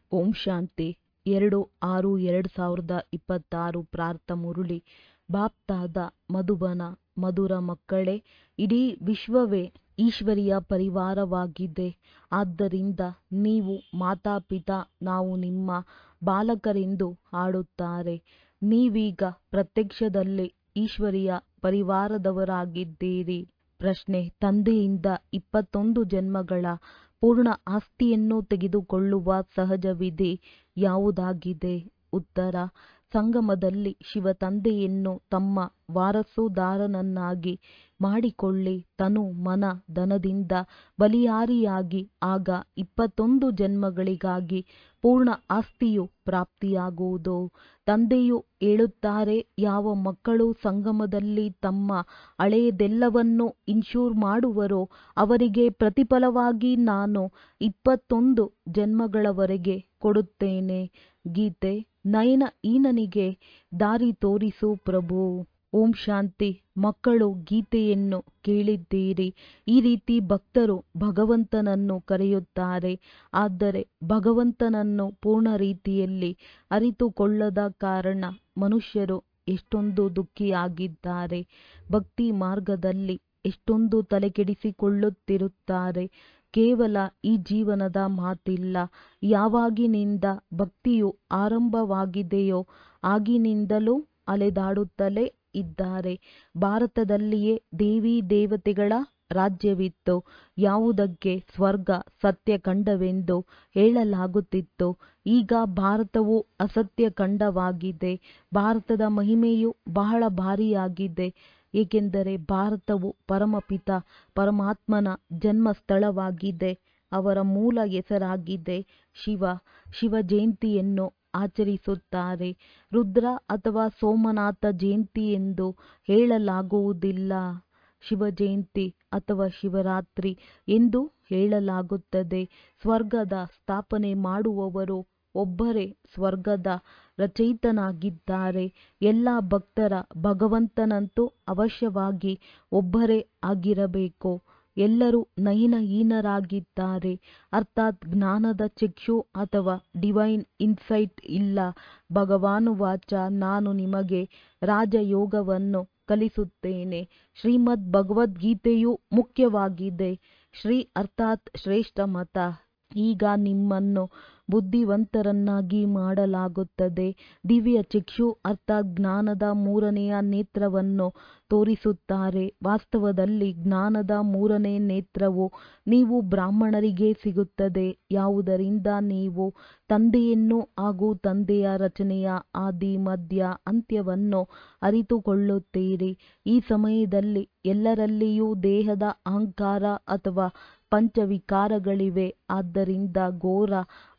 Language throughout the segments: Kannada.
ಓಂ ಶಾಂತಿ ಎರಡು ಆರು ಎರಡು ಸಾವಿರದ ಇಪ್ಪತ್ತಾರು ಪ್ರಾರ್ಥ ಮುರಳಿ ಬಾಪ್ತಾದ ಮಧುಬನ ಮಧುರ ಮಕ್ಕಳೇ ಇಡೀ ವಿಶ್ವವೇ ಈಶ್ವರೀಯ ಪರಿವಾರವಾಗಿದೆ ಆದ್ದರಿಂದ ನೀವು ಮಾತಾಪಿತಾ ನಾವು ನಿಮ್ಮ ಬಾಲಕರೆಂದು ಹಾಡುತ್ತಾರೆ ನೀವೀಗ ಪ್ರತ್ಯಕ್ಷದಲ್ಲಿ ಈಶ್ವರೀಯ ಪರಿವಾರದವರಾಗಿದ್ದೀರಿ ಪ್ರಶ್ನೆ ತಂದೆಯಿಂದ ಇಪ್ಪತ್ತೊಂದು ಜನ್ಮಗಳ ಪೂರ್ಣ ಆಸ್ತಿಯನ್ನು ತೆಗೆದುಕೊಳ್ಳುವ ಸಹಜ ವಿಧಿ ಯಾವುದಾಗಿದೆ ಉತ್ತರ ಸಂಗಮದಲ್ಲಿ ಶಿವ ತಂದೆಯನ್ನು ತಮ್ಮ ವಾರಸುದಾರನನ್ನಾಗಿ ಮಾಡಿಕೊಳ್ಳಿ ತನು ಮನ ಧನದಿಂದ ಬಲಿಯಾರಿಯಾಗಿ ಆಗ ಇಪ್ಪತ್ತೊಂದು ಜನ್ಮಗಳಿಗಾಗಿ ಪೂರ್ಣ ಆಸ್ತಿಯು ಪ್ರಾಪ್ತಿಯಾಗುವುದು ತಂದೆಯು ಹೇಳುತ್ತಾರೆ ಯಾವ ಮಕ್ಕಳು ಸಂಗಮದಲ್ಲಿ ತಮ್ಮ ಹಳೆಯದೆಲ್ಲವನ್ನೂ ಇನ್ಶೂರ್ ಮಾಡುವರೋ ಅವರಿಗೆ ಪ್ರತಿಫಲವಾಗಿ ನಾನು ಇಪ್ಪತ್ತೊಂದು ಜನ್ಮಗಳವರೆಗೆ ಕೊಡುತ್ತೇನೆ ಗೀತೆ ನಯನ ಹೀನನಿಗೆ ದಾರಿ ತೋರಿಸು ಪ್ರಭು ಓಂ ಶಾಂತಿ ಮಕ್ಕಳು ಗೀತೆಯನ್ನು ಕೇಳಿದ್ದೀರಿ ಈ ರೀತಿ ಭಕ್ತರು ಭಗವಂತನನ್ನು ಕರೆಯುತ್ತಾರೆ ಆದರೆ ಭಗವಂತನನ್ನು ಪೂರ್ಣ ರೀತಿಯಲ್ಲಿ ಅರಿತುಕೊಳ್ಳದ ಕಾರಣ ಮನುಷ್ಯರು ಎಷ್ಟೊಂದು ದುಃಖಿಯಾಗಿದ್ದಾರೆ ಭಕ್ತಿ ಮಾರ್ಗದಲ್ಲಿ ಎಷ್ಟೊಂದು ತಲೆಕೆಡಿಸಿಕೊಳ್ಳುತ್ತಿರುತ್ತಾರೆ ಕೇವಲ ಈ ಜೀವನದ ಮಾತಿಲ್ಲ ಯಾವಾಗಿನಿಂದ ಭಕ್ತಿಯು ಆರಂಭವಾಗಿದೆಯೋ ಆಗಿನಿಂದಲೂ ಅಲೆದಾಡುತ್ತಲೇ ಇದ್ದಾರೆ ಭಾರತದಲ್ಲಿಯೇ ದೇವಿ ದೇವತೆಗಳ ರಾಜ್ಯವಿತ್ತು ಯಾವುದಕ್ಕೆ ಸ್ವರ್ಗ ಸತ್ಯ ಖಂಡವೆಂದು ಹೇಳಲಾಗುತ್ತಿತ್ತು ಈಗ ಭಾರತವು ಅಸತ್ಯ ಖಂಡವಾಗಿದೆ ಭಾರತದ ಮಹಿಮೆಯು ಬಹಳ ಭಾರಿಯಾಗಿದೆ ಏಕೆಂದರೆ ಭಾರತವು ಪರಮಪಿತ ಪರಮಾತ್ಮನ ಜನ್ಮಸ್ಥಳವಾಗಿದೆ ಅವರ ಮೂಲ ಹೆಸರಾಗಿದೆ ಶಿವ ಶಿವ ಜಯಂತಿಯನ್ನು ಆಚರಿಸುತ್ತಾರೆ ರುದ್ರ ಅಥವಾ ಸೋಮನಾಥ ಜಯಂತಿ ಎಂದು ಹೇಳಲಾಗುವುದಿಲ್ಲ ಶಿವ ಜಯಂತಿ ಅಥವಾ ಶಿವರಾತ್ರಿ ಎಂದು ಹೇಳಲಾಗುತ್ತದೆ ಸ್ವರ್ಗದ ಸ್ಥಾಪನೆ ಮಾಡುವವರು ಒಬ್ಬರೇ ಸ್ವರ್ಗದ ರಚಯಿತನಾಗಿದ್ದಾರೆ ಎಲ್ಲ ಭಕ್ತರ ಭಗವಂತನಂತೂ ಅವಶ್ಯವಾಗಿ ಒಬ್ಬರೇ ಆಗಿರಬೇಕು ಎಲ್ಲರೂ ನಯನಹೀನರಾಗಿದ್ದಾರೆ ಅರ್ಥಾತ್ ಜ್ಞಾನದ ಚಕ್ಷು ಅಥವಾ ಡಿವೈನ್ ಇನ್ಸೈಟ್ ಇಲ್ಲ ಭಗವಾನುವಾಚ ನಾನು ನಿಮಗೆ ರಾಜಯೋಗವನ್ನು ಕಲಿಸುತ್ತೇನೆ ಶ್ರೀಮದ್ ಭಗವದ್ಗೀತೆಯು ಮುಖ್ಯವಾಗಿದೆ ಶ್ರೀ ಅರ್ಥಾತ್ ಶ್ರೇಷ್ಠ ಮತ ಈಗ ನಿಮ್ಮನ್ನು ಬುದ್ಧಿವಂತರನ್ನಾಗಿ ಮಾಡಲಾಗುತ್ತದೆ ದಿವ್ಯ ಚಕ್ಷು ಅರ್ಥಾತ್ ಜ್ಞಾನದ ಮೂರನೆಯ ನೇತ್ರವನ್ನು ತೋರಿಸುತ್ತಾರೆ ವಾಸ್ತವದಲ್ಲಿ ಜ್ಞಾನದ ಮೂರನೇ ನೇತ್ರವು ನೀವು ಬ್ರಾಹ್ಮಣರಿಗೆ ಸಿಗುತ್ತದೆ ಯಾವುದರಿಂದ ನೀವು ತಂದೆಯನ್ನು ಹಾಗೂ ತಂದೆಯ ರಚನೆಯ ಆದಿ ಮಧ್ಯ ಅಂತ್ಯವನ್ನು ಅರಿತುಕೊಳ್ಳುತ್ತೀರಿ ಈ ಸಮಯದಲ್ಲಿ ಎಲ್ಲರಲ್ಲಿಯೂ ದೇಹದ ಅಹಂಕಾರ ಅಥವಾ ಪಂಚವಿಕಾರಗಳಿವೆ ಆದ್ದರಿಂದ ಘೋರ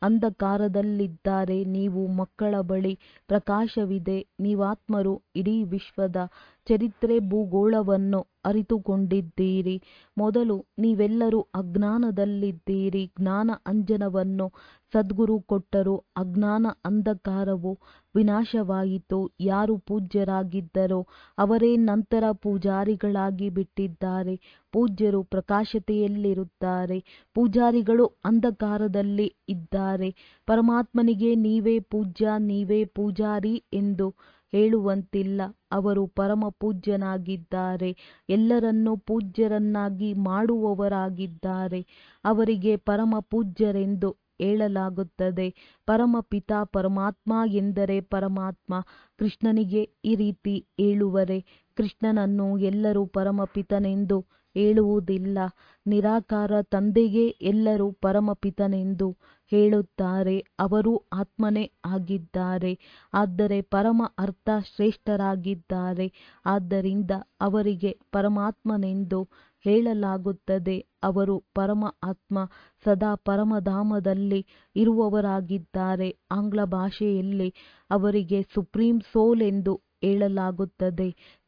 ಅಂಧಕಾರದಲ್ಲಿದ್ದಾರೆ ನೀವು ಮಕ್ಕಳ ಬಳಿ ಪ್ರಕಾಶವಿದೆ ನೀವಾತ್ಮರು ಇಡೀ ವಿಶ್ವದ ಚರಿತ್ರೆ ಭೂಗೋಳವನ್ನು ಅರಿತುಕೊಂಡಿದ್ದೀರಿ ಮೊದಲು ನೀವೆಲ್ಲರೂ ಅಜ್ಞಾನದಲ್ಲಿದ್ದೀರಿ ಜ್ಞಾನ ಅಂಜನವನ್ನು ಸದ್ಗುರು ಕೊಟ್ಟರು ಅಜ್ಞಾನ ಅಂಧಕಾರವು ವಿನಾಶವಾಯಿತು ಯಾರು ಪೂಜ್ಯರಾಗಿದ್ದರೋ ಅವರೇ ನಂತರ ಪೂಜಾರಿಗಳಾಗಿ ಬಿಟ್ಟಿದ್ದಾರೆ ಪೂಜ್ಯರು ಪ್ರಕಾಶತೆಯಲ್ಲಿರುತ್ತಾರೆ ಪೂಜಾರಿಗಳು ಅಂಧಕಾರದಲ್ಲಿ ಇದ್ದಾರೆ ಪರಮಾತ್ಮನಿಗೆ ನೀವೇ ಪೂಜ್ಯ ನೀವೇ ಪೂಜಾರಿ ಎಂದು ಹೇಳುವಂತಿಲ್ಲ ಅವರು ಪರಮ ಪೂಜ್ಯನಾಗಿದ್ದಾರೆ ಎಲ್ಲರನ್ನೂ ಪೂಜ್ಯರನ್ನಾಗಿ ಮಾಡುವವರಾಗಿದ್ದಾರೆ ಅವರಿಗೆ ಪರಮ ಪೂಜ್ಯರೆಂದು ಹೇಳಲಾಗುತ್ತದೆ ಪರಮಪಿತ ಪರಮಾತ್ಮ ಎಂದರೆ ಪರಮಾತ್ಮ ಕೃಷ್ಣನಿಗೆ ಈ ರೀತಿ ಹೇಳುವರೆ ಕೃಷ್ಣನನ್ನು ಎಲ್ಲರೂ ಪರಮಪಿತನೆಂದು ಹೇಳುವುದಿಲ್ಲ ನಿರಾಕಾರ ತಂದೆಗೆ ಎಲ್ಲರೂ ಪರಮಪಿತನೆಂದು ಹೇಳುತ್ತಾರೆ ಅವರೂ ಆತ್ಮನೇ ಆಗಿದ್ದಾರೆ ಆದರೆ ಪರಮ ಅರ್ಥ ಶ್ರೇಷ್ಠರಾಗಿದ್ದಾರೆ ಆದ್ದರಿಂದ ಅವರಿಗೆ ಪರಮಾತ್ಮನೆಂದು ಹೇಳಲಾಗುತ್ತದೆ ಅವರು ಪರಮ ಆತ್ಮ ಸದಾ ಪರಮಧಾಮದಲ್ಲಿ ಇರುವವರಾಗಿದ್ದಾರೆ ಆಂಗ್ಲ ಭಾಷೆಯಲ್ಲಿ ಅವರಿಗೆ ಸುಪ್ರೀಂ ಸೋಲ್ ಎಂದು ಹೇಳಲಾಗುತ್ತದೆ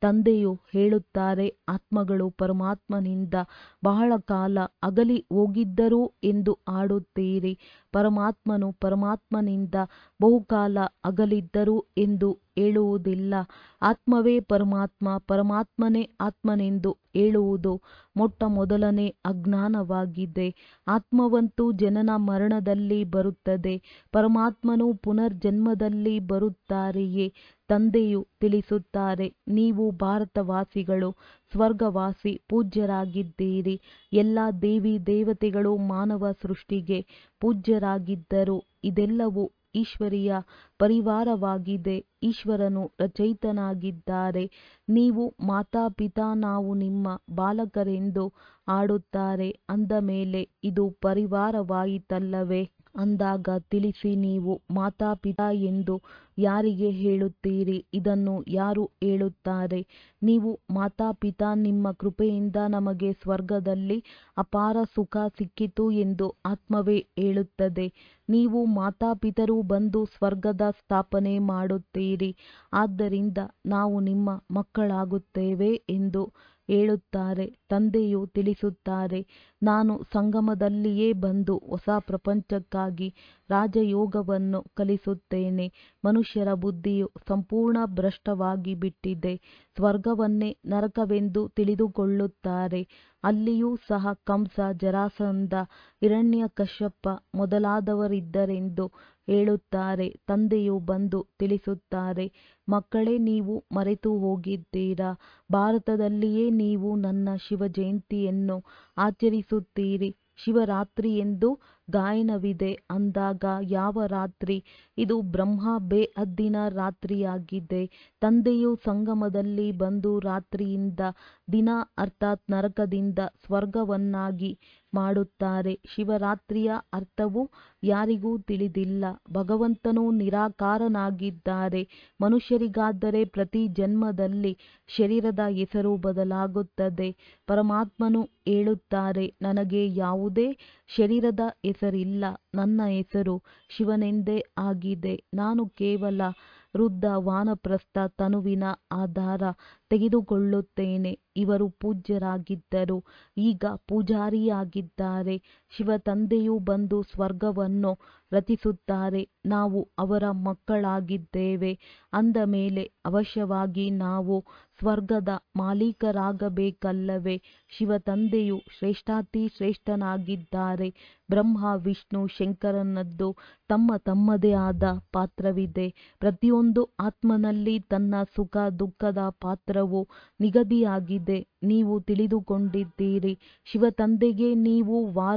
ತಂದೆಯು ಹೇಳುತ್ತಾರೆ ಆತ್ಮಗಳು ಪರಮಾತ್ಮನಿಂದ ಬಹಳ ಕಾಲ ಅಗಲಿ ಹೋಗಿದ್ದರು ಎಂದು ಆಡುತ್ತೀರಿ ಪರಮಾತ್ಮನು ಪರಮಾತ್ಮನಿಂದ ಬಹುಕಾಲ ಅಗಲಿದ್ದರು ಎಂದು ಹೇಳುವುದಿಲ್ಲ ಆತ್ಮವೇ ಪರಮಾತ್ಮ ಪರಮಾತ್ಮನೇ ಆತ್ಮನೆಂದು ಹೇಳುವುದು ಮೊಟ್ಟ ಮೊದಲನೇ ಅಜ್ಞಾನವಾಗಿದೆ ಆತ್ಮವಂತೂ ಜನನ ಮರಣದಲ್ಲಿ ಬರುತ್ತದೆ ಪರಮಾತ್ಮನು ಪುನರ್ಜನ್ಮದಲ್ಲಿ ಬರುತ್ತಾರೆಯೇ ತಂದೆಯು ತಿಳಿಸುತ್ತಾರೆ ನೀವು ಭಾರತವಾಸಿಗಳು ಸ್ವರ್ಗವಾಸಿ ಪೂಜ್ಯರಾಗಿದ್ದೀರಿ ಎಲ್ಲ ದೇವಿ ದೇವತೆಗಳು ಮಾನವ ಸೃಷ್ಟಿಗೆ ಪೂಜ್ಯರಾಗಿದ್ದರು ಇದೆಲ್ಲವೂ ಈಶ್ವರಿಯ ಪರಿವಾರವಾಗಿದೆ ಈಶ್ವರನು ರಚಯಿತನಾಗಿದ್ದಾರೆ ನೀವು ಮಾತಾಪಿತಾ ನಾವು ನಿಮ್ಮ ಬಾಲಕರೆಂದು ಆಡುತ್ತಾರೆ ಅಂದ ಮೇಲೆ ಇದು ಪರಿವಾರವಾಯಿತಲ್ಲವೇ ಅಂದಾಗ ತಿಳಿಸಿ ನೀವು ಮಾತಾಪಿತಾ ಎಂದು ಯಾರಿಗೆ ಹೇಳುತ್ತೀರಿ ಇದನ್ನು ಯಾರು ಹೇಳುತ್ತಾರೆ ನೀವು ಮಾತಾಪಿತಾ ನಿಮ್ಮ ಕೃಪೆಯಿಂದ ನಮಗೆ ಸ್ವರ್ಗದಲ್ಲಿ ಅಪಾರ ಸುಖ ಸಿಕ್ಕಿತು ಎಂದು ಆತ್ಮವೇ ಹೇಳುತ್ತದೆ ನೀವು ಮಾತಾಪಿತರು ಬಂದು ಸ್ವರ್ಗದ ಸ್ಥಾಪನೆ ಮಾಡುತ್ತೀರಿ ಆದ್ದರಿಂದ ನಾವು ನಿಮ್ಮ ಮಕ್ಕಳಾಗುತ್ತೇವೆ ಎಂದು ಹೇಳುತ್ತಾರೆ ತಂದೆಯು ತಿಳಿಸುತ್ತಾರೆ ನಾನು ಸಂಗಮದಲ್ಲಿಯೇ ಬಂದು ಹೊಸ ಪ್ರಪಂಚಕ್ಕಾಗಿ ರಾಜಯೋಗವನ್ನು ಕಲಿಸುತ್ತೇನೆ ಮನುಷ್ಯರ ಬುದ್ಧಿಯು ಸಂಪೂರ್ಣ ಭ್ರಷ್ಟವಾಗಿ ಬಿಟ್ಟಿದೆ ಸ್ವರ್ಗವನ್ನೇ ನರಕವೆಂದು ತಿಳಿದುಕೊಳ್ಳುತ್ತಾರೆ ಅಲ್ಲಿಯೂ ಸಹ ಕಂಸ ಜರಾಸಂಧ ಹಿರಣ್ಯಕಶ್ಯಪ ಮೊದಲಾದವರಿದ್ದರೆಂದು ಹೇಳುತ್ತಾರೆ ತಂದೆಯು ಬಂದು ತಿಳಿಸುತ್ತಾರೆ ಮಕ್ಕಳೇ ನೀವು ಮರೆತು ಹೋಗಿದ್ದೀರಾ ಭಾರತದಲ್ಲಿಯೇ ನೀವು ನನ್ನ ಶಿವ ಜಯಂತಿಯನ್ನು ಆಚರಿಸುತ್ತೀರಿ ಶಿವರಾತ್ರಿ ಎಂದು ಗಾಯನವಿದೆ ಅಂದಾಗ ಯಾವ ರಾತ್ರಿ ಇದು ಬ್ರಹ್ಮ ಬೇಹದ್ದಿನ ರಾತ್ರಿಯಾಗಿದೆ ತಂದೆಯು ಸಂಗಮದಲ್ಲಿ ಬಂದು ರಾತ್ರಿಯಿಂದ ದಿನ ಅರ್ಥಾತ್ ನರಕದಿಂದ ಸ್ವರ್ಗವನ್ನಾಗಿ ಮಾಡುತ್ತಾರೆ ಶಿವರಾತ್ರಿಯ ಅರ್ಥವು ಯಾರಿಗೂ ತಿಳಿದಿಲ್ಲ ಭಗವಂತನು ನಿರಾಕಾರನಾಗಿದ್ದಾರೆ ಮನುಷ್ಯರಿಗಾದರೆ ಪ್ರತಿ ಜನ್ಮದಲ್ಲಿ ಶರೀರದ ಹೆಸರು ಬದಲಾಗುತ್ತದೆ ಪರಮಾತ್ಮನು ಹೇಳುತ್ತಾರೆ ನನಗೆ ಯಾವುದೇ ಶರೀರದ ಹೆಸರಿಲ್ಲ ನನ್ನ ಹೆಸರು ಶಿವನೆಂದೇ ಆಗಿದೆ ನಾನು ಕೇವಲ ವೃದ್ಧ ವಾನಪ್ರಸ್ಥ ತನುವಿನ ಆಧಾರ ತೆಗೆದುಕೊಳ್ಳುತ್ತೇನೆ ಇವರು ಪೂಜ್ಯರಾಗಿದ್ದರು ಈಗ ಪೂಜಾರಿಯಾಗಿದ್ದಾರೆ ಶಿವ ತಂದೆಯು ಬಂದು ಸ್ವರ್ಗವನ್ನು ರಚಿಸುತ್ತಾರೆ ನಾವು ಅವರ ಮಕ್ಕಳಾಗಿದ್ದೇವೆ ಅಂದ ಮೇಲೆ ಅವಶ್ಯವಾಗಿ ನಾವು ಸ್ವರ್ಗದ ಮಾಲೀಕರಾಗಬೇಕಲ್ಲವೇ ಶಿವ ತಂದೆಯು ಶ್ರೇಷ್ಠಾತಿ ಶ್ರೇಷ್ಠನಾಗಿದ್ದಾರೆ ಬ್ರಹ್ಮ ವಿಷ್ಣು ಶಂಕರನದ್ದು ತಮ್ಮ ತಮ್ಮದೇ ಆದ ಪಾತ್ರವಿದೆ ಪ್ರತಿಯೊಂದು ಆತ್ಮನಲ್ಲಿ ತನ್ನ ಸುಖ ದುಃಖದ ಪಾತ್ರವು ನಿಗದಿಯಾಗಿದೆ ನೀವು ತಿಳಿದುಕೊಂಡಿದ್ದೀರಿ ಶಿವ ತಂದೆಗೆ ನೀವು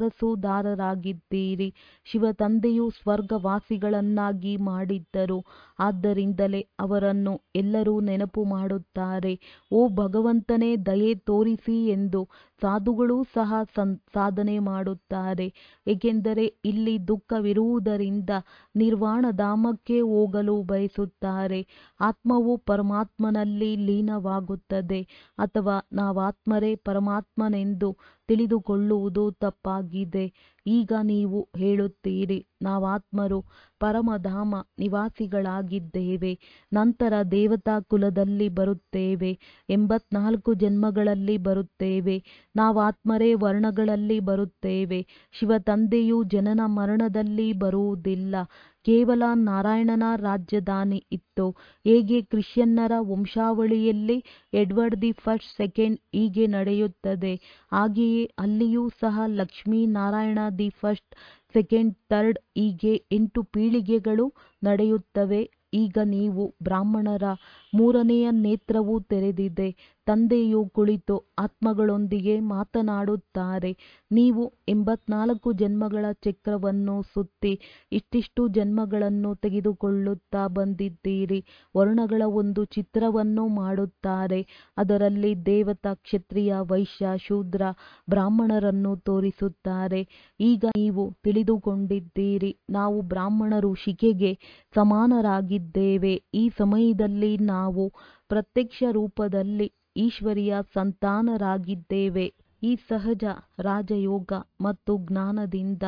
ವಾರಸುದಾರರಾಗಿದ್ದೀರಿ ಶಿವ ತಂದೆಯು ಸ್ವರ್ಗವಾಸಿಗಳನ್ನಾಗಿ ಮಾಡಿದ್ದರು ಆದ್ದರಿಂದಲೇ ಅವರನ್ನು ಎಲ್ಲರೂ ನೆನಪು ಮಾಡುತ್ತಾರೆ ಓ ಭಗವಂತನೇ ದಯೆ ತೋರಿಸಿ ಎಂದು ಸಾಧುಗಳೂ ಸಹ ಸಾಧನೆ ಮಾಡುತ್ತಾರೆ ಏಕೆಂದರೆ ಇಲ್ಲಿ ದುಃಖವಿರುವುದರಿಂದ ನಿರ್ವಾಣಧಾಮಕ್ಕೆ ಹೋಗಲು ಬಯಸುತ್ತಾರೆ ಆತ್ಮವು ಪರಮಾತ್ಮನಲ್ಲಿ ಲೀನವಾಗುತ್ತದೆ ಅಥವಾ ನಾವಾತ್ಮರೇ ಪರಮಾತ್ಮನೆಂದು ತಿಳಿದುಕೊಳ್ಳುವುದು ತಪ್ಪಾಗಿದೆ ಈಗ ನೀವು ಹೇಳುತ್ತೀರಿ ನಾವಾತ್ಮರು ಪರಮಧಾಮ ನಿವಾಸಿಗಳಾಗಿದ್ದೇವೆ ನಂತರ ದೇವತಾ ಕುಲದಲ್ಲಿ ಬರುತ್ತೇವೆ ಎಂಬತ್ನಾಲ್ಕು ಜನ್ಮಗಳಲ್ಲಿ ಬರುತ್ತೇವೆ ನಾವಾತ್ಮರೇ ವರ್ಣಗಳಲ್ಲಿ ಬರುತ್ತೇವೆ ಶಿವ ತಂದೆಯು ಜನನ ಮರಣದಲ್ಲಿ ಬರುವುದಿಲ್ಲ ಕೇವಲ ನಾರಾಯಣನ ರಾಜಧಾನಿ ಇತ್ತು ಹೇಗೆ ಕ್ರಿಶ್ಚಿಯನ್ನರ ವಂಶಾವಳಿಯಲ್ಲಿ ಎಡ್ವರ್ಡ್ ದಿ ಫಸ್ಟ್ ಸೆಕೆಂಡ್ ಹೀಗೆ ನಡೆಯುತ್ತದೆ ಹಾಗೆಯೇ ಅಲ್ಲಿಯೂ ಸಹ Lakshmi Narayana the first second third ಹೀಗೆ ಎಂಟು ಪೀಳಿಗೆಗಳು ನಡೆಯುತ್ತವೆ ಈಗ ನೀವು ಬ್ರಾಹ್ಮಣರ ಮೂರನೆಯ ನೇತ್ರವು ತೆರೆದಿದೆ ತಂದೆಯು ಕುಳಿತು ಆತ್ಮಗಳೊಂದಿಗೆ ಮಾತನಾಡುತ್ತಾರೆ ನೀವು ಎಂಬತ್ನಾಲ್ಕು ಜನ್ಮಗಳ ಚಕ್ರವನ್ನು ಸುತ್ತಿ ಇಷ್ಟಿಷ್ಟು ಜನ್ಮಗಳನ್ನು ತೆಗೆದುಕೊಳ್ಳುತ್ತಾ ಬಂದಿದ್ದೀರಿ ವರ್ಣಗಳ ಒಂದು ಚಿತ್ರವನ್ನು ಮಾಡುತ್ತಾರೆ ಅದರಲ್ಲಿ ದೇವತಾ ಕ್ಷತ್ರಿಯ ವೈಶ್ಯ ಶೂದ್ರ ಬ್ರಾಹ್ಮಣರನ್ನು ತೋರಿಸುತ್ತಾರೆ ಈಗ ನೀವು ತಿಳಿದುಕೊಂಡಿದ್ದೀರಿ ನಾವು ಬ್ರಾಹ್ಮಣರು ಶಿಕೆಗೆ ಸಮಾನರಾಗಿದ್ದೇವೆ ಈ ಸಮಯದಲ್ಲಿ ನಾವು ಪ್ರತ್ಯಕ್ಷ ರೂಪದಲ್ಲಿ ಈಶ್ವರಿಯ ಸಂತಾನರಾಗಿದ್ದೇವೆ ಈ ಸಹಜ ರಾಜಯೋಗ ಮತ್ತು ಜ್ಞಾನದಿಂದ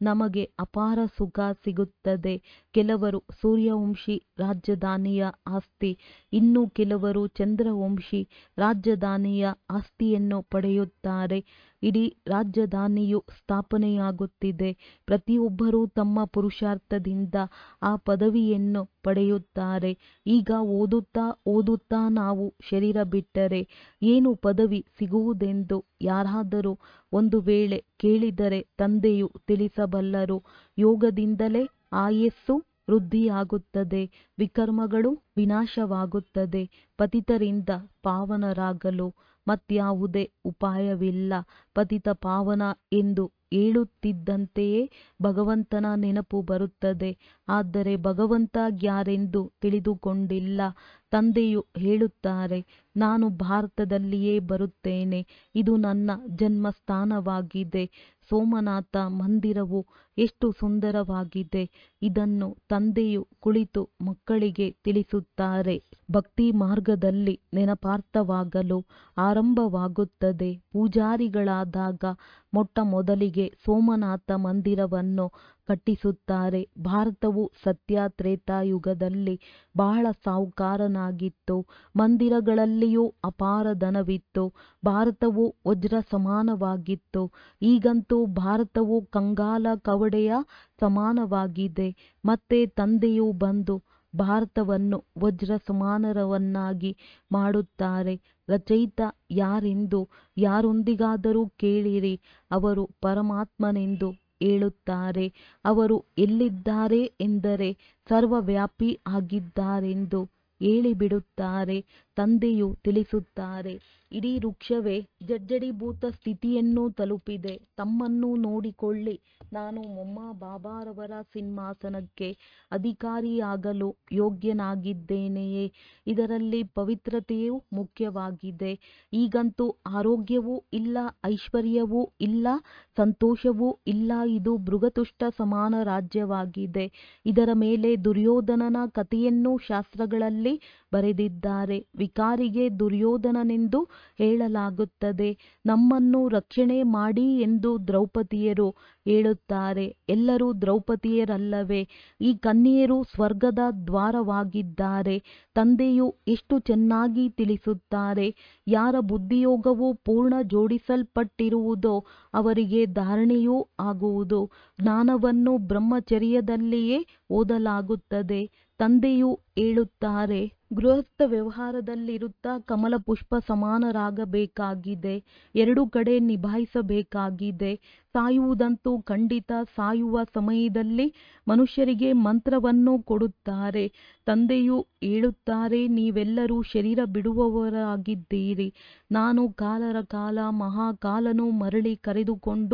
ನಮಗೆ ಅಪಾರ ಸುಖ ಸಿಗುತ್ತದೆ ಕೆಲವರು ಸೂರ್ಯವಂಶಿ ರಾಜಧಾನಿಯ ಆಸ್ತಿ ಇನ್ನು ಕೆಲವರು ಚಂದ್ರವಂಶಿ ರಾಜಧಾನಿಯ ಆಸ್ತಿಯನ್ನು ಪಡೆಯುತ್ತಾರೆ ಇಡೀ ರಾಜಧಾನಿಯು ಸ್ಥಾಪನೆಯಾಗುತ್ತಿದೆ ಪ್ರತಿಯೊಬ್ಬರೂ ತಮ್ಮ ಪುರುಷಾರ್ಥದಿಂದ ಆ ಪದವಿಯನ್ನು ಪಡೆಯುತ್ತಾರೆ ಈಗ ಓದುತ್ತಾ ಓದುತ್ತಾ ನಾವು ಶರೀರ ಬಿಟ್ಟರೆ ಏನು ಪದವಿ ಸಿಗುವುದೆಂದು ಯಾರಾದರೂ ಒಂದು ವೇಳೆ ಕೇಳಿದರೆ ತಂದೆಯು ತಿಳಿಸಬಲ್ಲರು ಯೋಗದಿಂದಲೇ ಆಯಸ್ಸು ವೃದ್ಧಿಯಾಗುತ್ತದೆ ವಿಕರ್ಮಗಳು ವಿನಾಶವಾಗುತ್ತದೆ ಪತಿತರಿಂದ ಪಾವನರಾಗಲು ಮತ್ಯಾವುದೇ ಉಪಾಯವಿಲ್ಲ ಪತಿತ ಪಾವನ ಎಂದು ಹೇಳುತ್ತಿದ್ದಂತೆಯೇ ಭಗವಂತನ ನೆನಪು ಬರುತ್ತದೆ ಆದರೆ ಭಗವಂತ ಯಾರೆಂದು ತಿಳಿದುಕೊಂಡಿಲ್ಲ ತಂದೆಯು ಹೇಳುತ್ತಾರೆ ನಾನು ಭಾರತದಲ್ಲಿಯೇ ಬರುತ್ತೇನೆ ಇದು ನನ್ನ ಜನ್ಮಸ್ಥಾನವಾಗಿದೆ ಸೋಮನಾಥ ಮಂದಿರವು ಎಷ್ಟು ಸುಂದರವಾಗಿದೆ ಇದನ್ನು ತಂದೆಯು ಕುಳಿತು ಮಕ್ಕಳಿಗೆ ತಿಳಿಸುತ್ತಾರೆ ಭಕ್ತಿ ಮಾರ್ಗದಲ್ಲಿ ನೆನಪಾರ್ಥವಾಗಲು ಆರಂಭವಾಗುತ್ತದೆ ಪೂಜಾರಿಗಳಾದಾಗ ಮೊಟ್ಟ ಮೊದಲಿಗೆ ಸೋಮನಾಥ ಮಂದಿರವನ್ನು ಕಟ್ಟಿಸುತ್ತಾರೆ ಭಾರತವು ಸತ್ಯ ತ್ರೇತಾಯುಗದಲ್ಲಿ ಬಹಳ ಸಾಹುಕಾರನಾಗಿತ್ತು ಮಂದಿರಗಳಲ್ಲಿಯೂ ಅಪಾರ ಧನವಿತ್ತು ಭಾರತವು ವಜ್ರ ಸಮಾನವಾಗಿತ್ತು ಈಗಂತೂ ಭಾರತವು ಕಂಗಾಲ ಕವಡೆಯ ಸಮಾನವಾಗಿದೆ ಮತ್ತೆ ತಂದೆಯು ಬಂದು ಭಾರತವನ್ನು ವಜ್ರ ಸಮಾನರವನ್ನಾಗಿ ಮಾಡುತ್ತಾರೆ ರಚಯಿತ ಯಾರೆಂದು ಯಾರೊಂದಿಗಾದರೂ ಕೇಳಿರಿ ಅವರು ಪರಮಾತ್ಮನೆಂದು ಹೇಳುತ್ತಾರೆ ಅವರು ಎಲ್ಲಿದ್ದಾರೆ ಎಂದರೆ ಸರ್ವವ್ಯಾಪಿ ಆಗಿದ್ದಾರೆಂದು ಹೇಳಿಬಿಡುತ್ತಾರೆ ತಂದೆಯು ತಿಳಿಸುತ್ತಾರೆ ಇಡೀ ವೃಕ್ಷವೇ ಜಡ್ಜಡೀಭೂತ ಸ್ಥಿತಿಯನ್ನು ತಲುಪಿದೆ ತಮ್ಮನ್ನು ನೋಡಿಕೊಳ್ಳಿ ನಾನು ಮೊಮ್ಮ ಬಾಬಾರವರ ಸಿಂಹಾಸನಕ್ಕೆ ಅಧಿಕಾರಿಯಾಗಲು ಯೋಗ್ಯನಾಗಿದ್ದೇನೆಯೇ ಇದರಲ್ಲಿ ಪವಿತ್ರತೆಯು ಮುಖ್ಯವಾಗಿದೆ ಈಗಂತೂ ಆರೋಗ್ಯವೂ ಇಲ್ಲ ಐಶ್ವರ್ಯವೂ ಇಲ್ಲ ಸಂತೋಷವೂ ಇಲ್ಲ ಇದು ಭೃಗತುಷ್ಟ ಸಮಾನ ರಾಜ್ಯವಾಗಿದೆ ಇದರ ಮೇಲೆ ದುರ್ಯೋಧನನ ಕಥೆಯನ್ನು ಶಾಸ್ತ್ರಗಳಲ್ಲಿ ಬರೆದಿದ್ದಾರೆ ವಿಕಾರಿಗೆ ದುರ್ಯೋಧನನೆಂದು ಹೇಳಲಾಗುತ್ತದೆ ನಮ್ಮನ್ನು ರಕ್ಷಣೆ ಮಾಡಿ ಎಂದು ದ್ರೌಪದಿಯರು ಹೇಳುತ್ತಾರೆ ಎಲ್ಲರೂ ದ್ರೌಪದಿಯರಲ್ಲವೇ ಈ ಕನ್ಯೆಯರು ಸ್ವರ್ಗದ ದ್ವಾರವಾಗಿದ್ದಾರೆ ತಂದೆಯು ಎಷ್ಟು ಚೆನ್ನಾಗಿ ತಿಳಿಸುತ್ತಾರೆ ಯಾರ ಬುದ್ಧಿಯೋಗವು ಪೂರ್ಣ ಜೋಡಿಸಲ್ಪಟ್ಟಿರುವುದೋ ಅವರಿಗೆ ಧಾರಣೆಯೂ ಆಗುವುದು ಜ್ಞಾನವನ್ನು ಬ್ರಹ್ಮಚರ್ಯದಲ್ಲಿಯೇ ಓದಲಾಗುತ್ತದೆ ತಂದೆಯು ಹೇಳುತ್ತಾರೆ ಗೃಹಸ್ಥ ವ್ಯವಹಾರದಲ್ಲಿರುತ್ತಾ ಕಮಲ ಪುಷ್ಪ ಸಮಾನರಾಗಬೇಕಾಗಿದೆ ಎರಡು ಕಡೆ ನಿಭಾಯಿಸಬೇಕಾಗಿದೆ ಸಾಯುವುದಂತೂ ಖಂಡಿತ ಸಾಯುವ ಸಮಯದಲ್ಲಿ ಮನುಷ್ಯರಿಗೆ ಮಂತ್ರವನ್ನು ಕೊಡುತ್ತಾರೆ ತಂದೆಯು ಹೇಳುತ್ತಾರೆ ನೀವೆಲ್ಲರೂ ಶರೀರ ಬಿಡುವವರಾಗಿದ್ದೀರಿ ನಾನು ಕಾಲರ ಕಾಲ ಮಹಾಕಾಲನು ಮರಳಿ ಕರೆದುಕೊಂಡು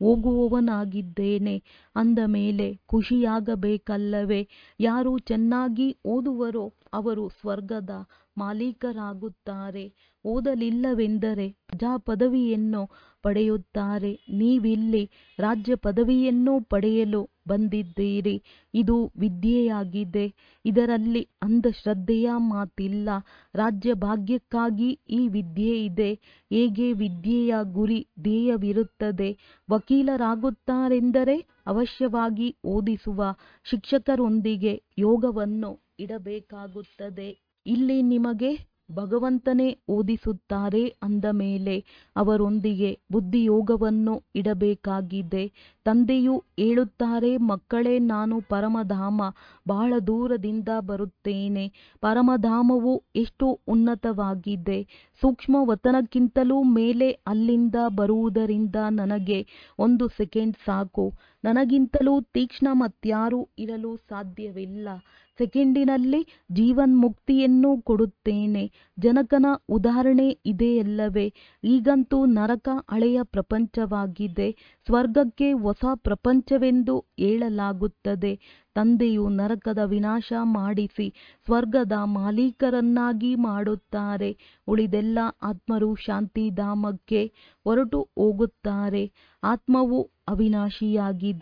ಹೋಗುವವನಾಗಿದ್ದೇನೆ ಅಂದ ಮೇಲೆ ಖುಷಿಯಾಗಬೇಕಲ್ಲವೇ ಯಾರು ಚೆನ್ನಾಗಿ ಓದುವರೋ ಅವರು ಸ್ವರ್ಗದ ಮಾಲೀಕರಾಗುತ್ತಾರೆ ಓದಲಿಲ್ಲವೆಂದರೆ ಪ್ರಜಾ ಪದವಿಯನ್ನು ಪಡೆಯುತ್ತಾರೆ ನೀವಿಲ್ಲಿ ರಾಜ್ಯ ಪದವಿಯನ್ನು ಪಡೆಯಲು ಬಂದಿದ್ದೀರಿ ಇದು ವಿದ್ಯೆಯಾಗಿದೆ ಇದರಲ್ಲಿ ಅಂಧಶ್ರದ್ಧೆಯ ಮಾತಿಲ್ಲ ರಾಜ್ಯ ಭಾಗ್ಯಕ್ಕಾಗಿ ಈ ವಿದ್ಯೆ ಇದೆ ಹೇಗೆ ವಿದ್ಯೆಯ ಗುರಿ ಧ್ಯೇಯವಿರುತ್ತದೆ ವಕೀಲರಾಗುತ್ತಾರೆಂದರೆ ಅವಶ್ಯವಾಗಿ ಓದಿಸುವ ಶಿಕ್ಷಕರೊಂದಿಗೆ ಯೋಗವನ್ನು ಇಡಬೇಕಾಗುತ್ತದೆ ಇಲ್ಲಿ ನಿಮಗೆ ಭಗವಂತನೇ ಓದಿಸುತ್ತಾರೆ ಅಂದ ಮೇಲೆ ಅವರೊಂದಿಗೆ ಬುದ್ಧಿಯೋಗವನ್ನು ಇಡಬೇಕಾಗಿದೆ ತಂದೆಯು ಹೇಳುತ್ತಾರೆ ಮಕ್ಕಳೇ ನಾನು ಪರಮಧಾಮ ಬಹಳ ದೂರದಿಂದ ಬರುತ್ತೇನೆ ಪರಮಧಾಮವು ಎಷ್ಟು ಉನ್ನತವಾಗಿದೆ ಸೂಕ್ಷ್ಮ ವತನಕ್ಕಿಂತಲೂ ಮೇಲೆ ಅಲ್ಲಿಂದ ಬರುವುದರಿಂದ ನನಗೆ ಒಂದು ಸೆಕೆಂಡ್ ಸಾಕು ನನಗಿಂತಲೂ ತೀಕ್ಷ್ಣ ಮತ್ಯಾರೂ ಇರಲು ಸಾಧ್ಯವಿಲ್ಲ ಸೆಕೆಂಡಿನಲ್ಲಿ ಜೀವನ್ಮುಕ್ತಿಯನ್ನು ಕೊಡುತ್ತೇನೆ ಜನಕನ ಉದಾಹರಣೆ ಇದೆಯಲ್ಲವೇ ಈಗಂತೂ ನರಕ ಹಳೆಯ ಪ್ರಪಂಚವಾಗಿದೆ ಸ್ವರ್ಗಕ್ಕೆ ಹೊಸ ಪ್ರಪಂಚವೆಂದು ಹೇಳಲಾಗುತ್ತದೆ ತಂದೆಯು ನರಕದ ವಿನಾಶ ಮಾಡಿಸಿ ಸ್ವರ್ಗದ ಮಾಲೀಕರನ್ನಾಗಿ ಮಾಡುತ್ತಾರೆ ಉಳಿದೆಲ್ಲ ಆತ್ಮರು ಶಾಂತಿಧಾಮಕ್ಕೆ ಹೊರಟು ಹೋಗುತ್ತಾರೆ ಆತ್ಮವು ಅವಿನಾಶಿಯಾಗಿದೆ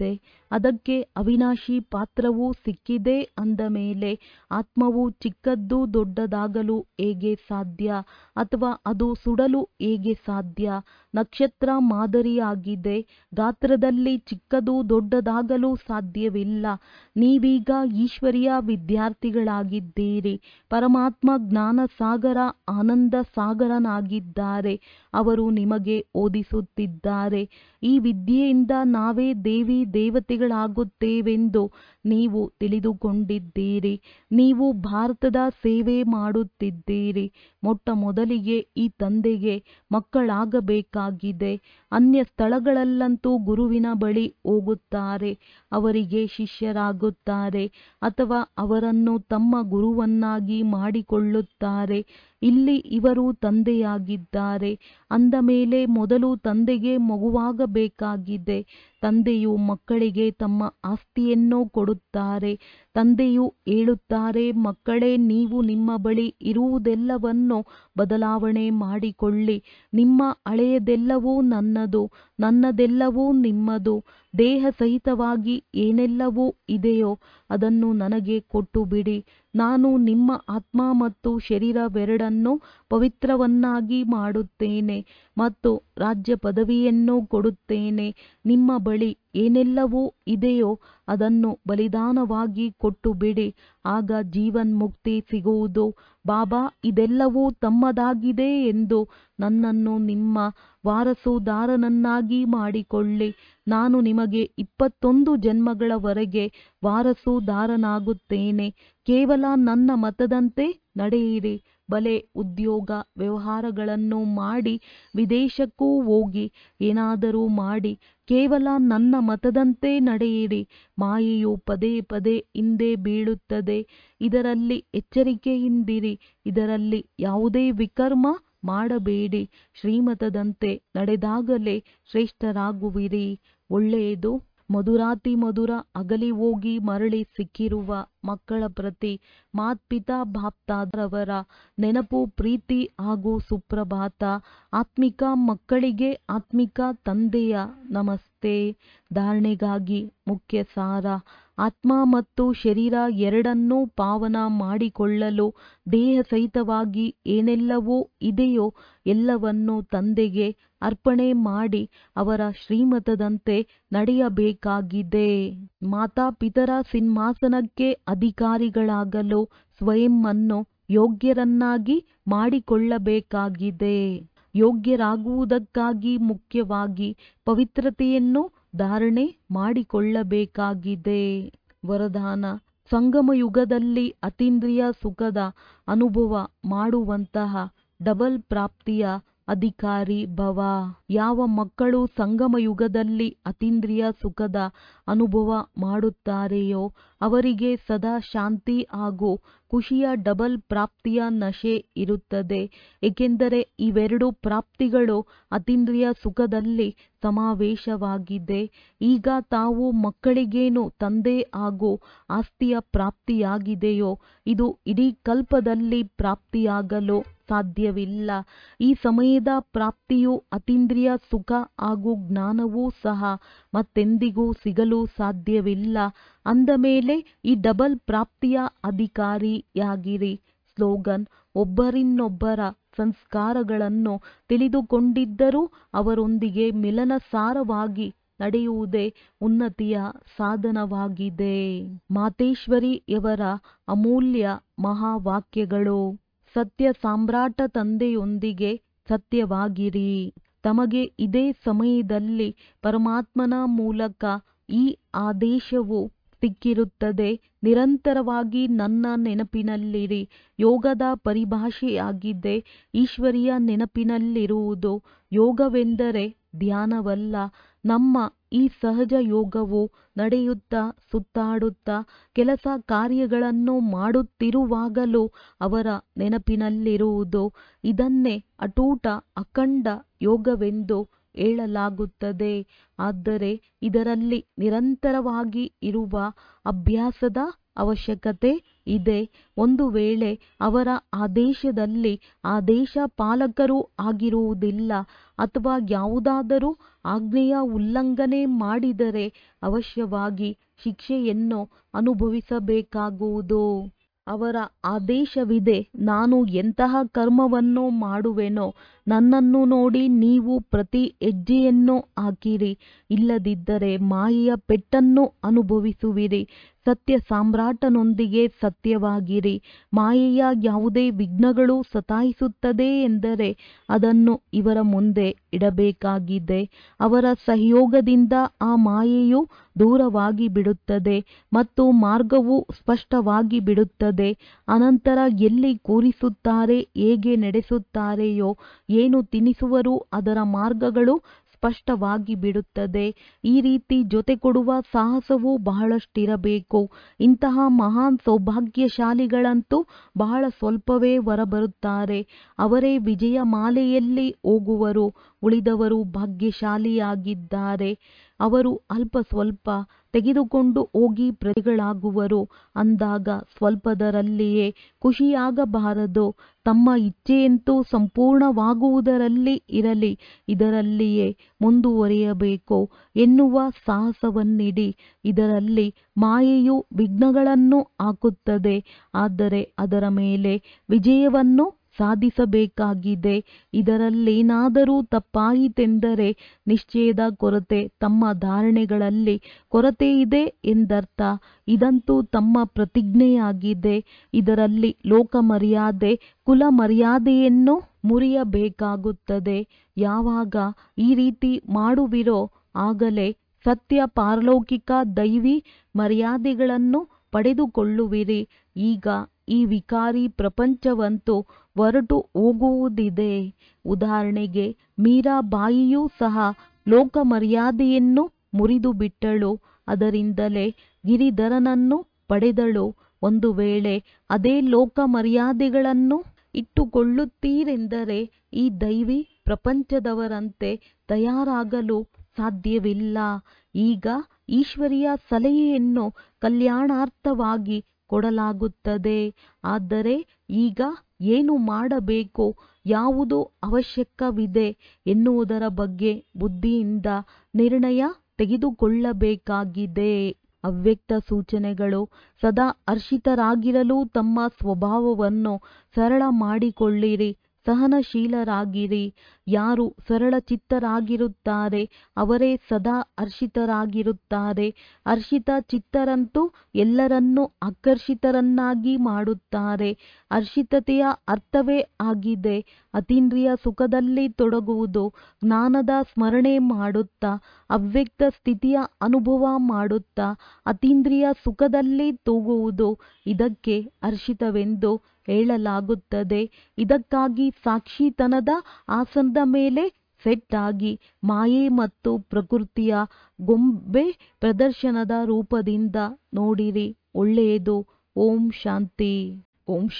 ಅದಕ್ಕೆ ಅವಿನಾಶಿ ಪಾತ್ರವೂ ಸಿಕ್ಕಿದೆ ಅಂದ ಮೇಲೆ ಆತ್ಮವು ಚಿಕ್ಕದ್ದು ದೊಡ್ಡದಾಗಲು ಹೇಗೆ ಸಾಧ್ಯ ಅಥವಾ ಅದು ಸುಡಲು ಹೇಗೆ ಸಾಧ್ಯ ನಕ್ಷತ್ರ ಮಾದರಿಯಾಗಿದೆ ಗಾತ್ರದಲ್ಲಿ ಚಿಕ್ಕದು ದೊಡ್ಡದಾಗಲು ಸಾಧ್ಯವಿಲ್ಲ ನೀವೀಗ ಈಶ್ವರಿಯ ವಿದ್ಯಾರ್ಥಿಗಳಾಗಿದ್ದೀರಿ ಪರಮಾತ್ಮ ಜ್ಞಾನ ಸಾಗರ ಆನಂದ ಸಾಗರನಾಗಿದ್ದಾರೆ ಅವರು ನಿಮಗೆ ಓದಿಸುತ್ತಿದ್ದಾರೆ ಈ ವಿದ್ಯೆಯಿಂದ ನಾವೇ ದೇವಿ ದೇವತೆಗಳಾಗುತ್ತೇವೆಂದು ನೀವು ತಿಳಿದುಕೊಂಡಿದ್ದೀರಿ ನೀವು ಭಾರತದ ಸೇವೆ ಮಾಡುತ್ತಿದ್ದೀರಿ ಮೊಟ್ಟ ಮೊದಲಿಗೆ ಈ ತಂದೆಗೆ ಮಕ್ಕಳಾಗಬೇಕಾಗಿದೆ ಅನ್ಯ ಸ್ಥಳಗಳಲ್ಲಂತೂ ಗುರುವಿನ ಬಳಿ ಹೋಗುತ್ತಾರೆ ಅವರಿಗೆ ಶಿಷ್ಯರಾಗುತ್ತಾರೆ ಅಥವಾ ಅವರನ್ನು ತಮ್ಮ ಗುರುವನ್ನಾಗಿ ಮಾಡಿಕೊಳ್ಳುತ್ತಾರೆ ಇಲ್ಲಿ ಇವರು ತಂದೆಯಾಗಿದ್ದಾರೆ ಅಂದ ಮೇಲೆ ಮೊದಲು ತಂದೆಗೆ ಮಗುವಾಗಬೇಕಾಗಿದೆ ತಂದೆಯು ಮಕ್ಕಳಿಗೆ ತಮ್ಮ ಆಸ್ತಿಯನ್ನು ಕೊಡುತ್ತಾರೆ ತಂದೆಯು ಹೇಳುತ್ತಾರೆ ಮಕ್ಕಳೇ ನೀವು ನಿಮ್ಮ ಬಳಿ ಇರುವುದೆಲ್ಲವನ್ನು ಬದಲಾವಣೆ ಮಾಡಿಕೊಳ್ಳಿ ನಿಮ್ಮ ಹಳೆಯದೆಲ್ಲವೂ ನನ್ನದು ನನ್ನದೆಲ್ಲವೂ ನಿಮ್ಮದು ದೇಹ ಸಹಿತವಾಗಿ ಏನೆಲ್ಲವೂ ಇದೆಯೋ ಅದನ್ನು ನನಗೆ ಕೊಟ್ಟು ಬಿಡಿ ನಾನು ನಿಮ್ಮ ಆತ್ಮ ಮತ್ತು ಶರೀರವೆರಡನ್ನು ಪವಿತ್ರವನ್ನಾಗಿ ಮಾಡುತ್ತೇನೆ ಮತ್ತು ರಾಜ್ಯ ಪದವಿಯನ್ನು ಕೊಡುತ್ತೇನೆ ನಿಮ್ಮ ಬಳಿ ಏನೆಲ್ಲವೂ ಇದೆಯೋ ಅದನ್ನು ಬಲಿದಾನವಾಗಿ ಕೊಟ್ಟು ಬಿಡಿ ಆಗ ಜೀವನ್ಮುಕ್ತಿ ಸಿಗುವುದು ಬಾಬಾ ಇದೆಲ್ಲವೂ ತಮ್ಮದಾಗಿದೆ ಎಂದು ನನ್ನನ್ನು ನಿಮ್ಮ ವಾರಸುದಾರನನ್ನಾಗಿ ಮಾಡಿಕೊಳ್ಳಿ ನಾನು ನಿಮಗೆ ಇಪ್ಪತ್ತೊಂದು ಜನ್ಮಗಳವರೆಗೆ ವಾರಸುದಾರನಾಗುತ್ತೇನೆ ಕೇವಲ ನನ್ನ ಮತದಂತೆ ನಡೆಯಿರಿ ಬಲೆ ಉದ್ಯೋಗ ವ್ಯವಹಾರಗಳನ್ನು ಮಾಡಿ ವಿದೇಶಕ್ಕೂ ಹೋಗಿ ಏನಾದರೂ ಮಾಡಿ ಕೇವಲ ನನ್ನ ಮತದಂತೆ ನಡೆಯಿರಿ ಮಾಯೆಯು ಪದೇ ಪದೇ ಹಿಂದೆ ಬೀಳುತ್ತದೆ ಇದರಲ್ಲಿ ಎಚ್ಚರಿಕೆಯಿಂದಿರಿ ಇದರಲ್ಲಿ ಯಾವುದೇ ವಿಕರ್ಮ ಮಾಡಬೇಡಿ ಶ್ರೀಮತದಂತೆ ನಡೆದಾಗಲೇ ಶ್ರೇಷ್ಠರಾಗುವಿರಿ ಒಳ್ಳೆಯದು ಮಧುರಾತಿ ಮಧುರ ಅಗಲಿ ಹೋಗಿ ಮರಳಿ ಸಿಕ್ಕಿರುವ ಮಕ್ಕಳ ಪ್ರತಿ ಮಾತ್ಪಿತಾ ಬಾಪ್ತಾದರವರ ನೆನಪು ಪ್ರೀತಿ ಹಾಗೂ ಸುಪ್ರಭಾತ ಆತ್ಮಿಕ ಮಕ್ಕಳಿಗೆ ಆತ್ಮಿಕ ತಂದೆಯ ನಮಸ್ತೆ ಧಾರಣೆಗಾಗಿ ಮುಖ್ಯ ಸಾರ ಆತ್ಮ ಮತ್ತು ಶರೀರ ಎರಡನ್ನೂ ಪಾವನ ಮಾಡಿಕೊಳ್ಳಲು ದೇಹ ಸಹಿತವಾಗಿ ಏನೆಲ್ಲವೂ ಇದೆಯೋ ಎಲ್ಲವನ್ನೂ ತಂದೆಗೆ ಅರ್ಪಣೆ ಮಾಡಿ ಅವರ ಶ್ರೀಮತದಂತೆ ನಡೆಯಬೇಕಾಗಿದೆ ಮಾತಾಪಿತರ ಸಿಂಹಾಸನಕ್ಕೆ ಅಧಿಕಾರಿಗಳಾಗಲು ಸ್ವಯಂವನ್ನು ಯೋಗ್ಯರನ್ನಾಗಿ ಮಾಡಿಕೊಳ್ಳಬೇಕಾಗಿದೆ ಯೋಗ್ಯರಾಗುವುದಕ್ಕಾಗಿ ಮುಖ್ಯವಾಗಿ ಪವಿತ್ರತೆಯನ್ನು ಧಾರಣೆ ಮಾಡಿಕೊಳ್ಳಬೇಕಾಗಿದೆ ವರದಾನ ಸಂಗಮ ಯುಗದಲ್ಲಿ ಅತೀಂದ್ರಿಯ ಸುಖದ ಅನುಭವ ಮಾಡುವಂತಹ ಡಬಲ್ ಪ್ರಾಪ್ತಿಯ ಅಧಿಕಾರಿ ಭವ ಯಾವ ಮಕ್ಕಳು ಸಂಗಮ ಯುಗದಲ್ಲಿ ಅತೀಂದ್ರಿಯ ಸುಖದ ಅನುಭವ ಮಾಡುತ್ತಾರೆಯೋ ಅವರಿಗೆ ಸದಾ ಶಾಂತಿ ಹಾಗೂ ಖುಷಿಯ ಡಬಲ್ ಪ್ರಾಪ್ತಿಯ ನಶೆ ಇರುತ್ತದೆ ಏಕೆಂದರೆ ಇವೆರಡು ಪ್ರಾಪ್ತಿಗಳು ಅತೀಂದ್ರಿಯ ಸುಖದಲ್ಲಿ ಸಮಾವೇಶವಾಗಿದೆ ಈಗ ತಾವು ಮಕ್ಕಳಿಗೇನು ತಂದೆ ಹಾಗೂ ಆಸ್ತಿಯ ಪ್ರಾಪ್ತಿಯಾಗಿದೆಯೋ ಇದು ಇಡೀ ಕಲ್ಪದಲ್ಲಿ ಪ್ರಾಪ್ತಿಯಾಗಲು ಸಾಧ್ಯವಿಲ್ಲ ಈ ಸಮಯದ ಪ್ರಾಪ್ತಿಯು ಅತೀಂದ್ರಿಯ ಸುಖ ಹಾಗೂ ಜ್ಞಾನವೂ ಸಹ ಮತ್ತೆಂದಿಗೂ ಸಿಗಲು ಸಾಧ್ಯವಿಲ್ಲ ಅಂದ ಮೇಲೆ ಈ ಡಬಲ್ ಪ್ರಾಪ್ತಿಯ ಅಧಿಕಾರಿಯಾಗಿರಿ ಸ್ಲೋಗನ್ ಒಬ್ಬರಿನ್ನೊಬ್ಬರ ಸಂಸ್ಕಾರಗಳನ್ನು ತಿಳಿದುಕೊಂಡಿದ್ದರೂ ಅವರೊಂದಿಗೆ ಮಿಲನಸಾರವಾಗಿ ನಡೆಯುವುದೇ ಉನ್ನತಿಯ ಸಾಧನವಾಗಿದೆ ಮಾತೇಶ್ವರಿಯವರ ಅಮೂಲ್ಯ ಮಹಾವಾಕ್ಯಗಳು ಸತ್ಯ ಸಾಮ್ರಾಟ ತಂದೆಯೊಂದಿಗೆ ಸತ್ಯವಾಗಿರಿ ತಮಗೆ ಇದೇ ಸಮಯದಲ್ಲಿ ಪರಮಾತ್ಮನ ಮೂಲಕ ಈ ಆದೇಶವು ಸಿಕ್ಕಿರುತ್ತದೆ ನಿರಂತರವಾಗಿ ನನ್ನ ನೆನಪಿನಲ್ಲಿರಿ ಯೋಗದ ಪರಿಭಾಷೆಯಾಗಿದೆ ಈಶ್ವರಿಯ ನೆನಪಿನಲ್ಲಿರುವುದು ಯೋಗವೆಂದರೆ ಧ್ಯಾನವಲ್ಲ ನಮ್ಮ ಈ ಸಹಜ ಯೋಗವು ನಡೆಯುತ್ತಾ ಸುತ್ತಾಡುತ್ತಾ ಕೆಲಸ ಕಾರ್ಯಗಳನ್ನು ಮಾಡುತ್ತಿರುವಾಗಲೂ ಅವರ ನೆನಪಿನಲ್ಲಿರುವುದು ಇದನ್ನೇ ಅಟೂಟ ಅಖಂಡ ಯೋಗವೆಂದು ಹೇಳಲಾಗುತ್ತದೆ ಆದರೆ ಇದರಲ್ಲಿ ನಿರಂತರವಾಗಿ ಇರುವ ಅಭ್ಯಾಸದ ಅವಶ್ಯಕತೆ ಇದೆ ಒಂದು ವೇಳೆ ಅವರ ಆದೇಶದಲ್ಲಿ ಆದೇಶ ಪಾಲಕರು ಆಗಿರುವುದಿಲ್ಲ ಅಥವಾ ಯಾವುದಾದರೂ ಆಜ್ಞೆಯ ಉಲ್ಲಂಘನೆ ಮಾಡಿದರೆ ಅವಶ್ಯವಾಗಿ ಶಿಕ್ಷೆಯನ್ನು ಅನುಭವಿಸಬೇಕಾಗುವುದು ಅವರ ಆದೇಶವಿದೆ ನಾನು ಎಂತಹ ಕರ್ಮವನ್ನು ಮಾಡುವೆನೋ ನನ್ನನ್ನು ನೋಡಿ ನೀವು ಪ್ರತಿ ಹೆಜ್ಜೆಯನ್ನು ಹಾಕಿರಿ ಇಲ್ಲದಿದ್ದರೆ ಮಾಯೆಯ ಪೆಟ್ಟನ್ನು ಅನುಭವಿಸುವಿರಿ ಸತ್ಯ ಸಾಮ್ರಾಟನೊಂದಿಗೆ ಸತ್ಯವಾಗಿರಿ ಮಾಯೆಯ ಯಾವುದೇ ವಿಘ್ನಗಳು ಸತಾಯಿಸುತ್ತದೆ ಎಂದರೆ ಅದನ್ನು ಇವರ ಮುಂದೆ ಇಡಬೇಕಾಗಿದೆ ಅವರ ಸಹಯೋಗದಿಂದ ಆ ಮಾಯೆಯು ದೂರವಾಗಿ ಬಿಡುತ್ತದೆ ಮತ್ತು ಮಾರ್ಗವು ಸ್ಪಷ್ಟವಾಗಿ ಬಿಡುತ್ತದೆ ಅನಂತರ ಎಲ್ಲಿ ಕೂರಿಸುತ್ತಾರೆ ಹೇಗೆ ನಡೆಸುತ್ತಾರೆಯೋ ಏನು ತಿನಿಸುವರು ಅದರ ಮಾರ್ಗಗಳು ಸ್ಪಷ್ಟವಾಗಿ ಬಿಡುತ್ತದೆ ಈ ರೀತಿ ಜೊತೆ ಕೊಡುವ ಸಾಹಸವು ಬಹಳಷ್ಟಿರಬೇಕು ಇಂತಹ ಮಹಾನ್ ಸೌಭಾಗ್ಯಶಾಲಿಗಳಂತೂ ಬಹಳ ಸ್ವಲ್ಪವೇ ಹೊರಬರುತ್ತಾರೆ ಅವರೇ ವಿಜಯ ಮಾಲೆಯಲ್ಲಿ ಹೋಗುವರು ಉಳಿದವರು ಭಾಗ್ಯಶಾಲಿಯಾಗಿದ್ದಾರೆ ಅವರು ಅಲ್ಪ ಸ್ವಲ್ಪ ತೆಗೆದುಕೊಂಡು ಹೋಗಿ ಪ್ರಜೆಗಳಾಗುವರು ಅಂದಾಗ ಸ್ವಲ್ಪದರಲ್ಲಿಯೇ ಖುಷಿಯಾಗಬಾರದು ತಮ್ಮ ಇಚ್ಛೆಯಂತೂ ಸಂಪೂರ್ಣವಾಗುವುದರಲ್ಲಿ ಇರಲಿ ಇದರಲ್ಲಿಯೇ ಮುಂದುವರಿಯಬೇಕು ಎನ್ನುವ ಸಾಹಸವನ್ನಿಡಿ ಇದರಲ್ಲಿ ಮಾಯೆಯು ವಿಘ್ನಗಳನ್ನು ಹಾಕುತ್ತದೆ ಆದರೆ ಅದರ ಮೇಲೆ ವಿಜಯವನ್ನು ಸಾಧಿಸಬೇಕಾಗಿದೆ ಇದರಲ್ಲೇನಾದರೂ ತಪ್ಪಾಯಿತೆಂದರೆ ನಿಶ್ಚಯದ ಕೊರತೆ ತಮ್ಮ ಧಾರಣೆಗಳಲ್ಲಿ ಕೊರತೆ ಇದೆ ಎಂದರ್ಥ ಇದಂತೂ ತಮ್ಮ ಪ್ರತಿಜ್ಞೆಯಾಗಿದೆ ಇದರಲ್ಲಿ ಲೋಕ ಮರ್ಯಾದೆ ಕುಲ ಮರ್ಯಾದೆಯನ್ನು ಮುರಿಯಬೇಕಾಗುತ್ತದೆ ಯಾವಾಗ ಈ ರೀತಿ ಮಾಡುವಿರೋ ಆಗಲೇ ಸತ್ಯ ಪಾರಲೌಕಿಕ ದೈವಿ ಮರ್ಯಾದೆಗಳನ್ನು ಪಡೆದುಕೊಳ್ಳುವಿರಿ ಈಗ ಈ ವಿಕಾರಿ ಪ್ರಪಂಚವಂತೂ ಹೊರಟು ಹೋಗುವುದಿದೆ ಉದಾಹರಣೆಗೆ ಮೀರಾಬಾಯಿಯೂ ಸಹ ಲೋಕ ಮರ್ಯಾದೆಯನ್ನು ಮುರಿದು ಬಿಟ್ಟಳು ಅದರಿಂದಲೇ ಗಿರಿಧರನನ್ನು ಪಡೆದಳು ಒಂದು ವೇಳೆ ಅದೇ ಲೋಕ ಮರ್ಯಾದೆಗಳನ್ನು ಇಟ್ಟುಕೊಳ್ಳುತ್ತೀರೆಂದರೆ ಈ ದೈವಿ ಪ್ರಪಂಚದವರಂತೆ ತಯಾರಾಗಲು ಸಾಧ್ಯವಿಲ್ಲ ಈಗ ಈಶ್ವರಿಯ ಸಲಹೆಯನ್ನು ಕಲ್ಯಾಣಾರ್ಥವಾಗಿ ಕೊಡಲಾಗುತ್ತದೆ ಆದರೆ ಈಗ ಏನು ಮಾಡಬೇಕು ಯಾವುದು ಅವಶ್ಯಕವಿದೆ ಎನ್ನುವುದರ ಬಗ್ಗೆ ಬುದ್ಧಿಯಿಂದ ನಿರ್ಣಯ ತೆಗೆದುಕೊಳ್ಳಬೇಕಾಗಿದೆ ಅವ್ಯಕ್ತ ಸೂಚನೆಗಳು ಸದಾ ಹರ್ಷಿತರಾಗಿರಲು ತಮ್ಮ ಸ್ವಭಾವವನ್ನು ಸರಳ ಮಾಡಿಕೊಳ್ಳಿರಿ ಸಹನಶೀಲರಾಗಿರಿ ಯಾರು ಸರಳ ಚಿತ್ತರಾಗಿರುತ್ತಾರೆ ಅವರೇ ಸದಾ ಹರ್ಷಿತರಾಗಿರುತ್ತಾರೆ ಹರ್ಷಿತ ಚಿತ್ತರಂತೂ ಎಲ್ಲರನ್ನೂ ಆಕರ್ಷಿತರನ್ನಾಗಿ ಮಾಡುತ್ತಾರೆ ಹರ್ಷಿತತೆಯ ಅರ್ಥವೇ ಆಗಿದೆ ಅತೀಂದ್ರಿಯ ಸುಖದಲ್ಲಿ ತೊಡಗುವುದು ಜ್ಞಾನದ ಸ್ಮರಣೆ ಮಾಡುತ್ತಾ ಅವ್ಯಕ್ತ ಸ್ಥಿತಿಯ ಅನುಭವ ಮಾಡುತ್ತಾ ಅತೀಂದ್ರಿಯ ಸುಖದಲ್ಲಿ ತೂಗುವುದು ಇದಕ್ಕೆ ಹರ್ಷಿತವೆಂದು ಹೇಳಲಾಗುತ್ತದೆ ಇದಕ್ಕಾಗಿ ಸಾಕ್ಷಿತನದ ಆಸನದ ಮೇಲೆ ಸೆಟ್ ಆಗಿ ಮಾಯೆ ಮತ್ತು ಪ್ರಕೃತಿಯ ಗೊಂಬೆ ಪ್ರದರ್ಶನದ ರೂಪದಿಂದ ನೋಡಿರಿ ಒಳ್ಳೆಯದು ಓಂ ಶಾಂತಿ ಓಂ